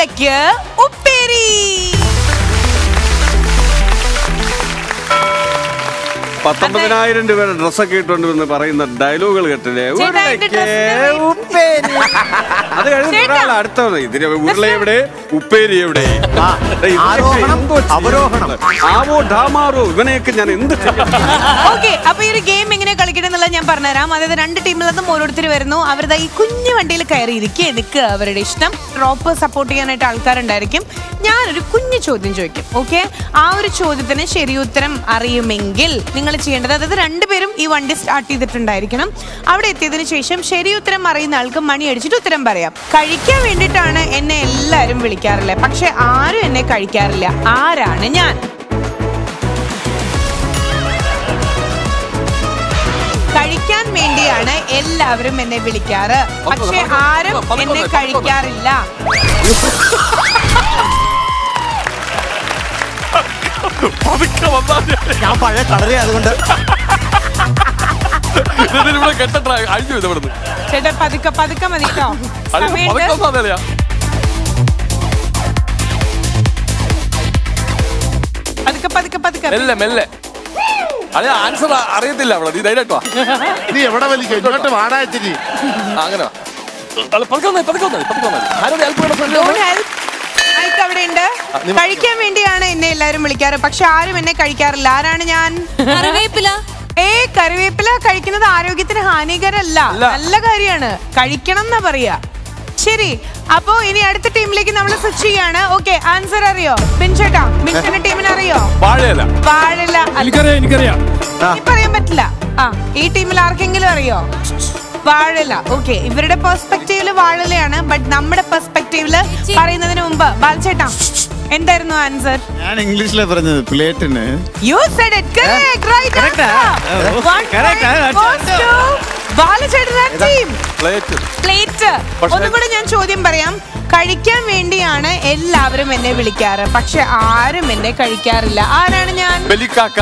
ഉരുളയ്ക്ക് ഉപ്പേരി പത്തൊമ്പതിനായിരം രൂപയുടെ ഡ്രസ്സൊക്കെ ഇട്ടുകൊണ്ട് വന്ന് പറയുന്ന ഡയലോഗുകൾ കേട്ടില്ലേ ചേട്ടാ, എന്റെ ഉരുളയ്ക്ക് ഡ്രസ്സിന് ഉപ്പേരി അത് കഴിഞ്ഞ ചേട്ടാ. അടുത്തത് ഇതിന് ഉരുള എവിടെ ഉപ്പേരി എവിടെ ആ, ദേ, ഇതിനൊക്കെ ആരോഹണം, എന്തോ ചെയ്യണം. അവരോഹണം. ആവോ ഡാമാറോ ഇവനെയൊക്കെ ഞാൻ എന്ത് ചെയ്യണം? ഓക്കെ അപ്പൊ ഈ ഒരു ഗെയിം എങ്ങനെ കളിക്കണം എന്നുള്ളത് ഞാൻ പറഞ്ഞുതരാം അതായത് രണ്ട് ടീമിൽ നിന്നും ഓരോരുത്തർ വരുന്നു അവരുടെ ഈ കുഞ്ഞു വണ്ടിയിൽ കയറി ഇരിക്കുക നിൽക്കുക അവരുടെ ഇഷ്ടം ഡ്രോപ്പ് സപ്പോർട്ട് ചെയ്യാനായിട്ട് ആൾക്കാരുണ്ടായിരിക്കും ഞാനൊരു കുഞ്ഞു ചോദ്യം ചോദിക്കും ഓക്കെ ആ ഒരു ചോദ്യത്തിന് ശരി ഉത്തരം അറിയുമെങ്കിൽ നിങ്ങൾ ചെയ്യേണ്ടത് അതായത് രണ്ടുപേരും ഈ വണ്ടി സ്റ്റാർട്ട് ചെയ്തിട്ടുണ്ടായിരിക്കണം അവിടെ എത്തിയതിനു ശേഷം ശരി ഉത്തരം അറിയുന്ന ആൾക്ക് മണി അടിച്ചിട്ട് ഉത്തരം പറയാം കഴിക്കാൻ വേണ്ടിയിട്ടാണ് എന്നെ എല്ലാവരും വിളിക്കാറില്ല പക്ഷെ ആരും എന്നെ കഴിക്കാറില്ല ആരാണ് ഞാൻ കഴിക്കാൻ വേണ്ടിയാണ് എല്ലാവരും എന്നെ വിളിക്കാറ് പക്ഷെ ആരും എന്നെ കഴിക്കാറില്ല പതുക്കെ വന്നാല് ഞാൻ പഴയ കളറി അതുകൊണ്ട് ഇതിലിവിടെ കെട്ടട്ട അഴിഞ്ഞു ഇത് ഇവിടുന്ന് ചേട്ടാ പതുക്കെ പതുക്കെ മതി കേട്ടോ അല്ല പതുക്കെ സമയത്ത് വന്നാലേ പതുക്കെ പതുക്കെ പതുക്കെ മെല്ലെ മെല്ലെ അതെ ആൻസർ അറിയത്തില്ല അവിടെ നീ ധൈര്യട്ടോ നീ എവിടെ വലിക്കും ഇങ്ങോട്ട് വാടാച്ചിരി അങ്ങനെ വാ. അല്ല, പതുക്കെ വന്നേ, പതുക്കെ വന്നേ, പതുക്കെ വന്നേ. ആരോട് help ചെയ്യണം friend? Don't help. മൈക്ക് അവിടെ ഉണ്ട് കഴിക്കാൻ വേണ്ടിയാണ് എന്നെ എല്ലാവരും വിളിക്കാറ് പക്ഷെ ആരും എന്നെ കഴിക്കാറില്ല ആരാണ് ഞാൻ കറിവേപ്പില ഏ കറിവേപ്പില കഴിക്കുന്നത് ആരോഗ്യത്തിന് ഹാനികരല്ല അല്ല. നല്ല കാര്യമാണ് കഴിക്കണം എന്നാ പറയാ ശരി അപ്പോ ഇനി അടുത്ത ടീമിലേക്ക് നമ്മൾ സ്വിച്ച് ചെയ്യാണ് ഓക്കെ ആൻസർ അറിയോ ബിൻചേട്ടാ ബിൻചേട്ടന്റെ ടീമിന് അറിയോ വാഴയില വാഴല അല്ല. എനിക്കറിയാം എനിക്കറിയാം ഇനി പറയാൻ പറ്റില്ല ആ ഈ ടീമിൽ ആർക്കെങ്കിലും അറിയോ വാഴല ഓക്കെ ഇവരുടെ പെർസ്പെക്റ്റീവില് വാഴലയാണ് ബട്ട് നമ്മുടെ പെർസ്പെക്റ്റീവില് പറയുന്നതിന് മുമ്പ് ബാലചേട്ടാ എന്തായിരുന്നു ആൻസർ ഞാൻ ഇംഗ്ലീഷിലെ പറഞ്ഞത് പ്ലേറ്റിന് you said it correct right Correct ആ? correct ആ? ബാലചേട്ടൻ ടീം പ്ലേറ്റ് പ്ലേറ്റ് പക്ഷേ- ഒന്നും കൂടെ ഞാൻ ചോദ്യം പറയാം കഴിക്കാൻ വേണ്ടിയാണ് എല്ലാവരും എന്നെ വിളിക്കാറ് പക്ഷെ ആരും എന്നെ കഴിക്കാറില്ല ആരാണ് ഞാൻ ബലിക്കാക്ക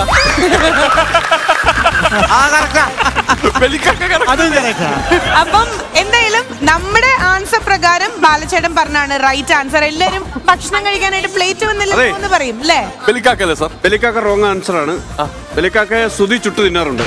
ആ കറക്റ്റാ ബലിക്കാക്ക correct. അതും കറക്റ്റാ അപ്പം എന്തായാലും നമ്മുടെ ആൻസർ പ്രകാരം ബാലചേട്ടൻ പറഞ്ഞാണ് റൈറ്റ് ആൻസർ എല്ലാരും ഭക്ഷണം കഴിക്കാനായിട്ട് പ്ലേറ്റ് വന്നില്ല അതെ. എന്ന് പറയും അല്ലേ ബലിക്കാക്കല്ലേ സാർ ബലിക്കാക്ക റോങ് ആൻസർ ആണ് ബലിക്കാക്കയെ സുതി ചുട്ടു തിന്നാറുണ്ട്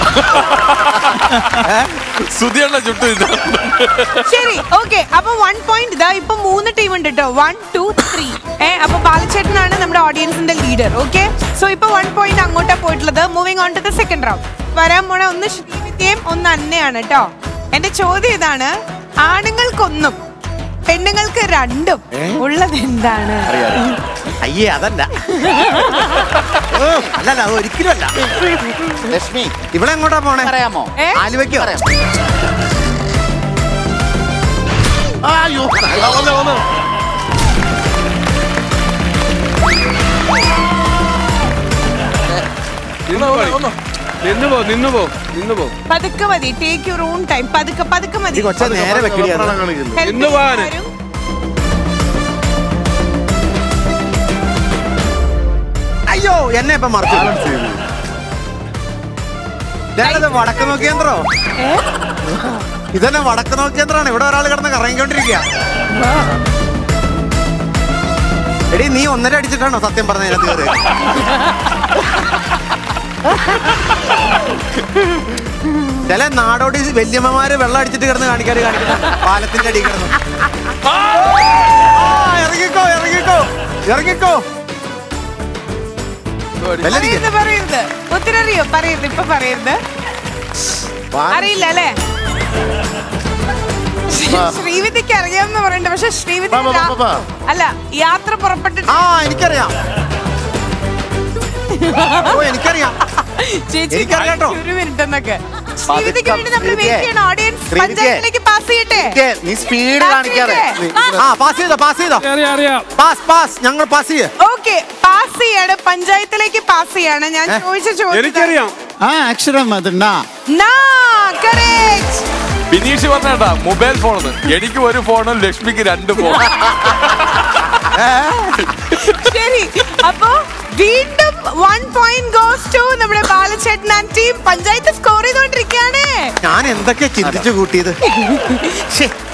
സുധിയുള്ള ചുട്ടു ഇത് ശരി ഓക്കെ അപ്പൊ വൺ പോയിന്റ് ഇതാ ഇപ്പൊ മൂന്ന് ടീം ഉണ്ട് കേട്ടോ വൺ ടു ത്രീ ഏ അപ്പൊ ബാലചേട്ടനാണ് നമ്മുടെ ഓഡിയൻസിന്റെ ലീഡർ ഓക്കെ സോ ഇപ്പൊ വൺ പോയിന്റ് അങ്ങോട്ടാ പോയിട്ടുള്ളത് moving on to the second round വരാൻ പോണ ഒന്ന് ശ്രീവിദ്യയും ഒന്ന് അന്നയാണ് കേട്ടോ എന്റെ ചോദ്യം ഇതാണ് ആണുങ്ങൾക്കൊന്നും പെണ്ണുങ്ങൾക്ക് രണ്ടും ഉള്ളത് എന്താണ് അയ്യേ അതല്ല ഓ, അല്ലല്ല അത് ഒരിക്കലും അല്ല ലക്ഷ്മി ഇവിടെ എങ്ങോട്ടാ പോണേ പറയാമോ ഏ? ആലുവയ്ക്കോ അയ്യോ ആ, വന്നേ, വന്നേ. നിന്നു പോ, നിന്നു പോ നിന്നു പോ നിന്നു പോ പതുക്കെ മതി ടേക്ക് യുവർ ഓൺ ടൈം പതുക്കെ പതുക്കെ മതി ഈ കൊച്ച നേരെ വെക്കടി അത്. വെപ്രാളം കാണിക്കില്ല Help ഇന്ന് പോവാന്. ചെയ്യാനും. അയ്യോ എന്നെ ഇപ്പൊ മറച്ചു ഞാനത് വടക്ക് നോക്കിയന്ത്രോ ഏ? ഇതന്നെ വടക്ക് നോക്കിയന്ത്രാണ് ഇവിടെ ഒരാൾ കിടന്ന് കറങ്ങിക്കൊണ്ടിരിക്കുക എടി നീ ഒന്നര അടിച്ചിട്ടാണോ സത്യം പറഞ്ഞ അതിനകത്ത് കയറി ചില നാടോടി വല്യമ്മമാര് വെള്ളം അടിച്ചിട്ട് കിടന്ന് കാണിക്കാറ് കാണിക്കുന്നുണ്ട് പാലത്തിന്റെ അടി കിടന്നു ആ, ഇറങ്ങിക്കോ ഇറങ്ങിക്കോ ഇറങ്ങിക്കോ വെല്ലടിക്ക്. പറയരുത് പറയരുത് ഒത്തിരി അറിയോ പറയരുത് ഇപ്പൊ പറയരുത് അറിയില്ല അല്ലേ ശ്രീവിദ്യക്ക് അറിയാമെന്ന് പറയണ്ട പക്ഷെ ശ്രീവിദ്യ വാ, വാ, വാ, വാ, വാ. അല്ല യാത്ര പുറപ്പെട്ടിട്ട് ആ എനിക്കറിയാം ഓ എനിക്കറിയാം ചേച്ചി എനിക്കറിയാം കേട്ടോ. ഒരു മിനിറ്റ് എന്നൊക്കെ ശ്രീവിദ്യക്ക് വേണ്ടി നമ്മൾ ശ്രീവിദ്യേ. വെയിറ്റ് ചെയ്യണം ഓഡിയൻസ് ശ്രീവിദ്യേ. പഞ്ചായത്തിലേക്ക് പാസ് ചെയ്യട്ടെ ഇരിക്കെ, നീ സ്പീഡ് Pass കാണിക്കാതെ ചെയ്തേ. ആ പാസ് ചെയ്തോ പാസ് ചെയ്തോ അറിയാം അറിയാം പാസ് പാസ് ഞങ്ങൾ പാസ് ചെയ്യേ ഓക്കെ പാസ് ചെയ്യാണ് പഞ്ചായത്തിലേക്ക് പാസ് ചെയ്യാണ് ഞാൻ ഏ? ചോദിച്ച ചോദ്യം എനിക്കറിയാം ആ അക്ഷരം അതുണ്ടാ നാ correct. ബിനീഷ് പറഞ്ഞേട്ടാ മൊബൈൽ ഫോൺ എനിക്ക് ഒരു ഫോണും ലക്ഷ്മിക്ക് രണ്ട് ഫോൺ ശരി അപ്പോ വീണ്ടും വൺ പോയിന്റ് ഗോസ് ടു നമ്മുടെ ബാലചേട്ടൻ ആൻഡ് ടീം പഞ്ചായത്ത് സ്കോർ ചെയ്തോണ്ടിരിക്കുകയാണ് ഞാൻ എന്തൊക്കെ ചിന്തിച്ചു കൂട്ടിയത് ശ്ശേ,